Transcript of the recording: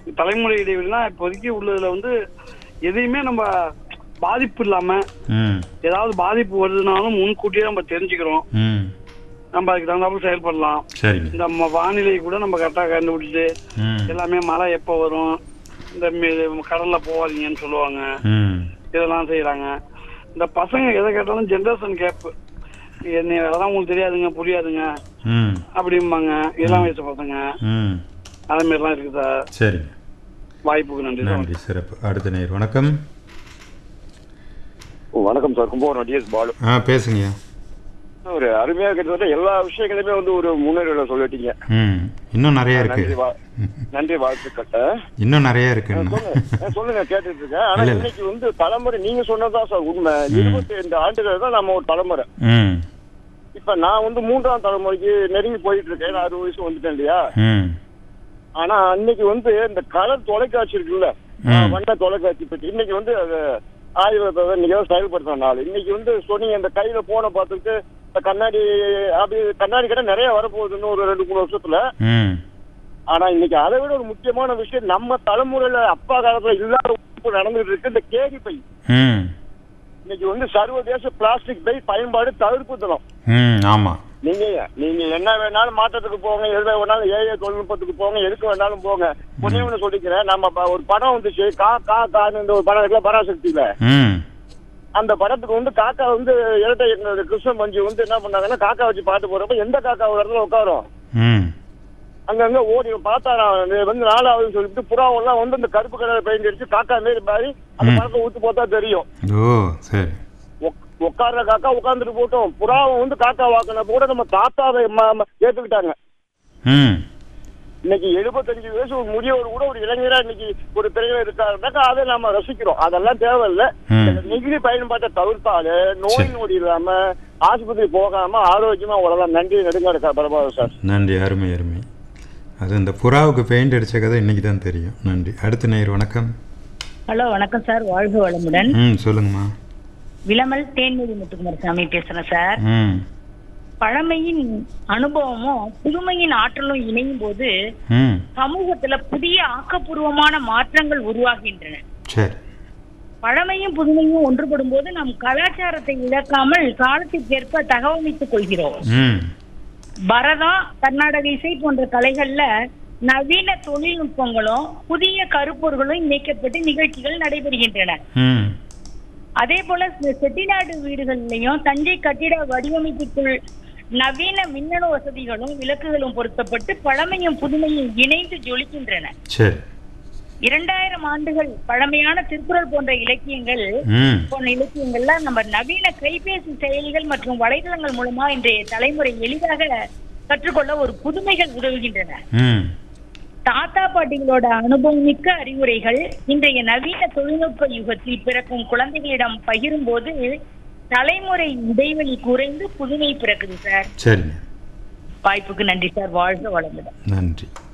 தலைமுறை இடைவெளினா இப்போதைக்கு உள்ளதுல வந்து எதையுமே நம்ம பாதிப்பு இல்லாம ம் ஏதாவது பாதிப்பு வருதுனாலும் முன்கூட்டியே நம்ம தெரிஞ்சுக்கிறோம் ம் நம்ம அதுக்கு தகுந்தாப்புல செயல்படலாம் சரிங்க இந்த ம- வானிலை கூட நம்ம கரெக்டாக கண்டுபிடிச்சு ம் எல்லாமே மழை எப்போ வரும் இந்த மீ- கடல்ல போவாதீங்கன்னு சொல்லுவாங்க ம் இதெல்லாம் செய்யறாங்க இந்த பசங்க எதை கேட்டாலும் ஜென்ரேஷன் கேப் என்ன அதெல்லாம் உங்களுக்கு தெரியாதுங்க புரியாதுங்க ம் அப்படிம்பாங்க இளம் வயசு பசங்க ம் அது மாதிரிலாம் இருக்குது சார் சரிங்க வாய்ப்புக்கு நன்றி சார் நன்றி சிறப்பு அடுத்த நேர் வணக்கம் வணக்கம் சார் கும்பகோணம் டிஎஸ் பாலு ஆ பேசுங்க ஒரு அருமையா கிட்டத்தட்ட எல்லா விஷயங்களையுமே வந்து ஒரு முன்னேறில சொல்லிட்டீங்க ம் இன்னும் நிறைய நன்றி இருக்கு வா- நன்றி வாழ்த்துக்கட்ட இன்னும் நிறைய இருக்கு இன்னும் சொல்லுங்க சொல்லுங்க கேட்டுட்டு இருக்கேன் ஆனா இல்ல, இல்ல. இன்னைக்கு வந்து தலைமுறை நீங்க சொன்னதுதான் சார் உண்மை இருபத்தி ரெண்டு ஆண்டுகள் தான் நம்ம ஒரு தலைமுறை ம் இப்ப நான் வந்து மூன்றாம் தலைமுறைக்கு நெருங்கி போயிட்டு இருக்கேன் நான் அறுபது வயசு வந்துட்டேன் இல்லையா ம் ஆனா அன்னைக்கு வந்து இந்த கலர் தொலைக்காட்சி இருக்குல்ல ம். வண்ண தொலைக்காட்சி பற்றி இன்னைக்கு வந்து அது ஆய்வகத்தை இன்னைக்கு தான் செயல்படுத்துற நாள் இன்னைக்கு வந்து சொன்னீங்க இந்த கையில போனை பார்த்துட்டு இந்த கண்ணாடி அப்படி கண்ணாடி கடை நிறைய வரப்போகுது இன்னும் ஒரு ரெண்டு மூணு வருஷத்துல ம் ஆனா இன்னைக்கு அதை விட ஒரு முக்கியமான விஷயம் நம்ம தலைமுறையில அப்பா காலத்துல இல்லாத ஒன்று நடந்துட்டு இருக்கு இந்த கேரி பை ம் இன்னைக்கு வந்து சர்வதேச பிளாஸ்டிக் பை பயன்பாடு தவிர்ப்பு தினம் ம் ஆமாம் நீங்க நீங்க என்ன வேணாலும் மாற்றத்துக்கு போங்க எது வேணாலும் ஏஐ தொழில்நுட்பத்துக்கு போங்க எதுக்கு வேணாலும் போங்க ஒண்ணே ஒண்ணு சொல்லிக்கிறேன் நம்ம ப- ஒரு படம் வந்துச்சு கா கா கான்னு இந்த ஒரு படம் இருக்குல்ல பராசக்தியில ம் அந்த படத்துக்கு வந்து காக்கா வந்து இரட்டை இயக்குனர் கிருஷ்ண மஞ்சு வந்து என்ன பண்ணாங்கன்னா காக்கா வச்சு பாட்டு போறப்ப எந்த காக்கா ஒரு இடத்துல உட்காரும் ம் அங்கங்க ஓடி பார்த்தா நான் இது வந்து நாலாவது சொல்லிட்டு புறாவெல்லாம் வந்து அந்த கருப்பு கலர் பெயிண்ட் அடிச்சு காக்கா மாரி மாறி அந்த படத்தை ஊத்து பார்த்தா தெரியும் ஓ சரி உக்- உட்கார்ற காக்கா உட்கார்ந்துட்டு போட்டோம் புறாவை வந்து காக்கா வாக்கின கூட நம்ம தாத்தாவை ம- ம- ஏத்துக்கிட்டாங்க ம் இன்னைக்கு எழுபத்தஞ்சு வயசு ஒரு முதியவர் கூட ஒரு இளைஞரா இன்னைக்கு ஒரு திரையில இருக்காருனாக்கா அதை நாம ரசிக்கிறோம் அதெல்லாம் தேவையில்ல ம். இந்த நெகிழி பயன்பாட்டை தவிர்த்தாலே நோய் சரி. நொடி இல்லாம ஆஸ்பத்திரி போகாம ஆரோக்கியமா உடலாம் நன்றி நெடுங்காடு பிரபாகர் சார் நன்றி அருமை அருமை அது இந்த புறாவுக்கு பெயிண்ட் அடிச்ச கதை இன்னைக்கு தான் தெரியும் நன்றி அடுத்த நேர் வணக்கம் ஹலோ வணக்கம் சார் வாழ்க வளமுடன் ம் சொல்லுங்கம்மா விளமல் தேன்மொழி முத்துக்குமாரசாமி பேசுறேன் சார் ம் பழமையின் அனுபவமும் புதுமையின் ஆற்றலும் இணையும் போது ம் சமூகத்துல புதிய ஆக்கப்பூர்வமான மாற்றங்கள் உருவாகின்றன சரி பழமையும் புதுமையும் ஒன்றுபடும் போது நம் கலாச்சாரத்தை இழக்காமல் காலத்திற்கேற்ப தகவமைத்துக் கொள்கிறோம் ம் பரதம் கர்நாடக இசை போன்ற கலைகள்ல நவீன தொழில்நுட்பங்களும் புதிய கருப்பொருளும் இணைக்கப்பட்டு நிகழ்ச்சிகள் நடைபெறுகின்றன ம் அதே போல செ- செட்டிநாடு வீடுகளிலையும் தஞ்சை கட்டிட வடிவமைப்புக்குள் நவீன மின்னணு வசதிகளும் விளக்குகளும் பொருத்தப்பட்டு பழமையும் புதுமையும் இணைந்து ஜொலிக்கின்றன சரி இரண்டாயிரம் ஆண்டுகள் பழமையான திருக்குறள் போன்ற இலக்கியங்கள் ம் போன்ற இலக்கியங்கள்ல நம்ம நவீன கைபேசி செயலிகள் மற்றும் வலைதளங்கள் மூலமா இன்றைய தலைமுறை எளிதாக கற்றுக்கொள்ள ஒரு புதுமைகள் உதவுகின்றன ம் தாத்தா பாட்டிகளோட அனுபவமிக்க அறிவுரைகள் இன்றைய நவீன தொழில்நுட்ப யுகத்தில் பிறக்கும் குழந்தைகளிடம் பகிரும் போது தலைமுறை இடைவெளி குறைந்து புதுமை பிறக்குது சார் சரிங்க வாய்ப்புக்கு நன்றி சார் வாழ்க வளமுடன் நன்றி